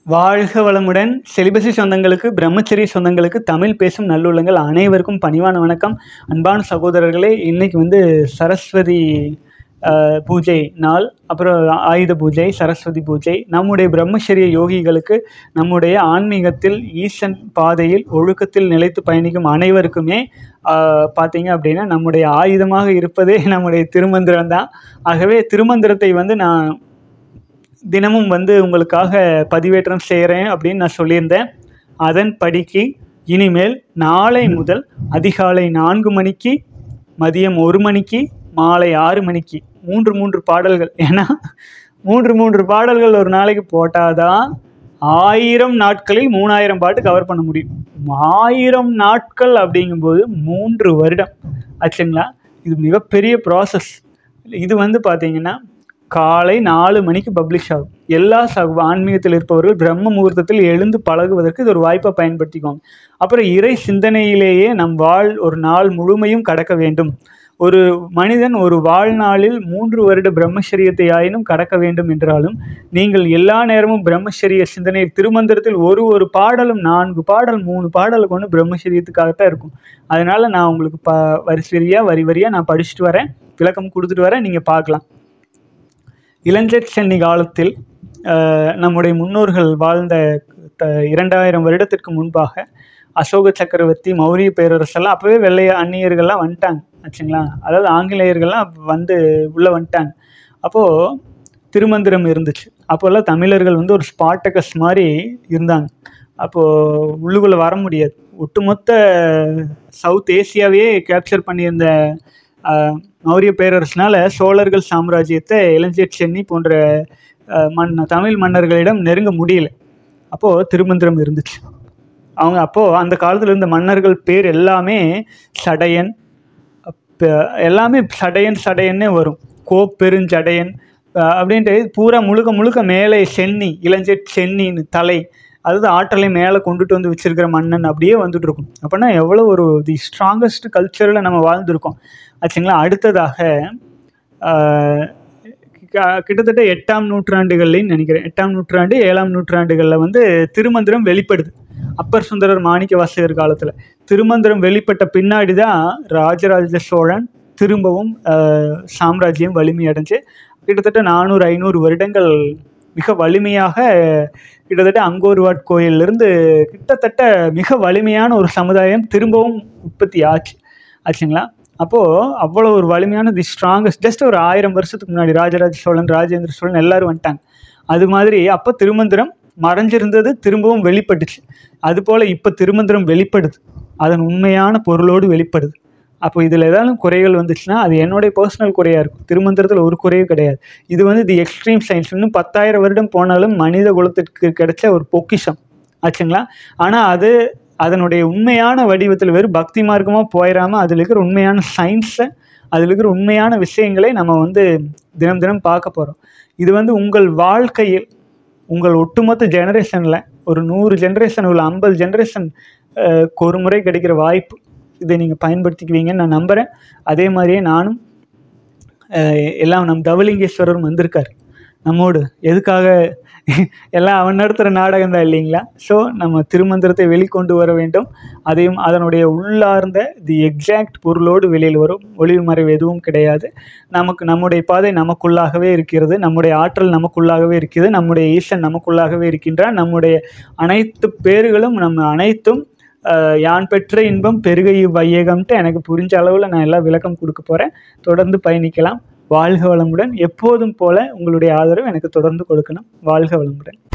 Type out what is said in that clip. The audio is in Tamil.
வாழ்க வளமுடன் செலிபசி சொந்தங்களுக்கு பிரம்மச்சரிய சொந்தங்களுக்கு தமிழ் பேசும் நல்லுள்ளங்கள் அனைவருக்கும் பணிவான வணக்கம் அன்பான சகோதரர்களே இன்னைக்கு வந்து சரஸ்வதி அஹ், பூஜை நாள் அப்புறம் ஆயுத பூஜை சரஸ்வதி பூஜை நம்முடைய பிரம்மச்சரிய யோகிகளுக்கு நம்முடைய ஆன்மீகத்தில் ஈசன் பாதையில் ஒழுக்கத்தில் நிலைத்து பயணிக்கும் அனைவருக்குமே ஆஹ், பார்த்தீங்க அப்படின்னா நம்முடைய ஆயுதமாக இருப்பதே நம்முடைய திருமந்திரம் தான் ஆகவே திருமந்திரத்தை வந்து நான் தினமும் வந்து உங்களுக்காக பதிவேற்றம் செய்கிறேன் அப்படின்னு நான் சொல்லியிருந்தேன் அதன் படிக்கு இனிமேல் நாளை முதல் அதிகாலை நான்கு மணிக்கு மதியம் ஒரு மணிக்கு மாலை ஆறு மணிக்கு மூன்று மூன்று பாடல்கள் ஏன்னா மூன்று மூன்று பாடல்கள் ஒரு நாளைக்கு போட்டாதான் ஆயிரம் நாட்களில் மூணாயிரம் பாட்டு கவர் பண்ண முடியும் ஆயிரம் நாட்கள் அப்படிங்கும்போது மூன்று வருடம் ஆச்சுங்களா இது மிகப்பெரிய ப்ராசஸ் இது வந்து பார்த்தீங்கன்னா காலை நாலு மணிக்கு பப்ளிஷ் ஆகும் எல்லா சக ஆன்மீகத்தில் இருப்பவர்கள் பிரம்ம முகூர்த்தத்தில் எழுந்து பழகுவதற்கு இது ஒரு வாய்ப்பை பயன்படுத்திக்கோங்க அப்புறம் இறை சிந்தனையிலேயே நம் வாழ் ஒரு நாள் முழுமையும் கடக்க வேண்டும் ஒரு மனிதன் ஒரு வாழ்நாளில் மூன்று வருட பிரம்மச்சரியத்தை ஆயினும் கடக்க வேண்டும் என்றாலும் நீங்கள் எல்லா நேரமும் பிரம்மச்சரிய சிந்தனை திருமந்திரத்தில் ஒரு ஒரு பாடலும் நான்கு பாடல் மூணு பாடல் கொண்டு பிரம்மச்சரியத்துக்காகத்தான் இருக்கும் அதனால நான் உங்களுக்கு ப வரிசரியா வரி வரியா நான் படிச்சுட்டு வரேன் விளக்கம் கொடுத்துட்டு வரேன் நீங்கள் பார்க்கலாம் இளஞ்சட் சென்னி காலத்தில் அஹ், நம்முடைய முன்னோர்கள் வாழ்ந்த த இரண்டாயிரம் வருடத்திற்கு முன்பாக அசோக சக்கரவர்த்தி மௌரிய பேரரசெல்லாம் அப்போவே வெள்ளை அந்நியர்கள்லாம் வந்துட்டாங்க ஆச்சுங்களா அதாவது ஆங்கிலேயர்கள்லாம் வந்து உள்ளே வந்துட்டாங்க அப்போது திருமந்திரம் இருந்துச்சு அப்போல்லாம் தமிழர்கள் வந்து ஒரு ஸ்பாட்டகஸ் மாதிரி இருந்தாங்க அப்போது உள்ளுக்குள்ளே வர முடியாது ஒட்டுமொத்த சவுத் ஏசியாவே கேப்சர் பண்ணியிருந்த ஆஹ், மௌரிய பேரரசனால சோழர்கள் சாம்ராஜ்யத்தை இளஞ்சேட் சென்னி போன்ற ஆஹ், மன் தமிழ் மன்னர்களிடம் நெருங்க முடியல அப்போது திருமந்திரம் இருந்துச்சு அவங்க அப்போது அந்த காலத்தில் இருந்த மன்னர்கள் பேர் எல்லாமே சடையன் அப்ப எல்லாமே சடையன் சடையன்னே வரும் கோப்பெருஞ்சடையன் அஹ் அப்படின்ட்டு பூரா முழுக்க முழுக்க மேலே சென்னி இளஞ்செட் சென்னின்னு தலை அதாவது ஆற்றலை மேலே கொண்டுட்டு வந்து வச்சிருக்கிற மன்னன் அப்படியே வந்துட்டு இருக்கும் அப்படின்னா எவ்வளோ ஒரு தி ஸ்ட்ராங்கஸ்ட் கல்ச்சரில் நம்ம வாழ்ந்திருக்கோம் ஆச்சுங்களா அடுத்ததாக ஆஹ், க- கிட்டத்தட்ட எட்டாம் நூற்றாண்டுகள்லையும் நினைக்கிறேன் எட்டாம் நூற்றாண்டு ஏழாம் நூற்றாண்டுகளில் வந்து திருமந்திரம் வெளிப்படுது அப்பர் சுந்தரர் மாணிக்க வாசகர் காலத்தில் திருமந்திரம் வெளிப்பட்ட பின்னாடி தான் ராஜராஜ சோழன் திரும்பவும் ஆஹ், சாம்ராஜ்யம் வலிமை அடைஞ்சு கிட்டத்தட்ட நானூறு ஐநூறு வருடங்கள் மிக வலிமையாக கிட்டத்தட்ட அங்கோர்வாட் கோயிலிருந்து கிட்டத்தட்ட மிக வலிமையான ஒரு சமுதாயம் திரும்பவும் உற்பத்தி ஆச்சு ஆச்சுங்களா அப்போது அவ்வளோ ஒரு வலிமையான தி ஸ்ட்ராங்கஸ்ட் ஜஸ்ட் ஒரு ஆயிரம் வருஷத்துக்கு முன்னாடி ராஜராஜ சோழன் ராஜேந்திர சோழன் எல்லாரும் வந்துட்டாங்க அது மாதிரி அப்போ திருமந்திரம் மறைஞ்சிருந்தது திரும்பவும் வெளிப்பட்டுச்சு அதுபோல் இப்போ திருமந்திரம் வெளிப்படுது அதன் உண்மையான பொருளோடு வெளிப்படுது அப்போ இதில் ஏதாவது குறைகள் வந்துச்சுன்னா அது என்னுடைய பர்சனல் குறையாக இருக்கும் திருமந்திரத்தில் ஒரு குறையும் கிடையாது இது வந்து தி எக்ஸ்ட்ரீம் சயின்ஸ் இன்னும் பத்தாயிரம் வருடம் போனாலும் மனித குலத்திற்கு கிடைச்ச ஒரு பொக்கிஷம் ஆச்சுங்களா ஆனால் அது அதனுடைய உண்மையான வடிவத்தில் வெறும் பக்தி மார்க்கமாக போயிடாமல் அதில் இருக்கிற உண்மையான சயின்ஸை அதில் இருக்கிற உண்மையான விஷயங்களை நம்ம வந்து தினம் தினம் பார்க்க போகிறோம் இது வந்து உங்கள் வாழ்க்கையில் உங்கள் ஒட்டுமொத்த ஜெனரேஷனில் ஒரு நூறு ஜெனரேஷன் உள்ள ஐம்பது ஜெனரேஷன் ஒரு முறை கிடைக்கிற வாய்ப்பு இதை நீங்கள் பயன்படுத்திக்குவீங்கன்னு நான் நம்புகிறேன் அதே மாதிரியே நானும் அஹ், எல்லாம் நம் தவலிங்கேஸ்வரரும் வந்திருக்கார் நம்மோடு எதுக்காக எல்லாம் அவன் நடத்துகிற நாடகம் தான் இல்லைங்களா ஸோ நம்ம திருமந்திரத்தை வெளிக்கொண்டு வர வேண்டும் அதையும் அதனுடைய உள்ளார்ந்த தி எக்ஸாக்ட் பொருளோடு வெளியில் வரும் ஒளிவு மறைவு எதுவும் கிடையாது நமக்கு நம்முடைய பாதை நமக்குள்ளாகவே இருக்கிறது நம்முடைய ஆற்றல் நமக்குள்ளாகவே இருக்கிறது நம்முடைய ஈசன் நமக்குள்ளாகவே இருக்கின்றான் நம்முடைய அனைத்து பேர்களும் நம்ம அனைத்தும் அஹ், யான் பெற்ற இன்பம் பெருகை வையகம்ட்டு எனக்கு புரிஞ்ச அளவில் நான் எல்லாம் விளக்கம் கொடுக்க போகிறேன் தொடர்ந்து பயணிக்கலாம் வாழ்க வளமுடன் எப்போதும் போல உங்களுடைய ஆதரவு எனக்கு தொடர்ந்து கொடுக்கணும் வாழ்க வளமுடன்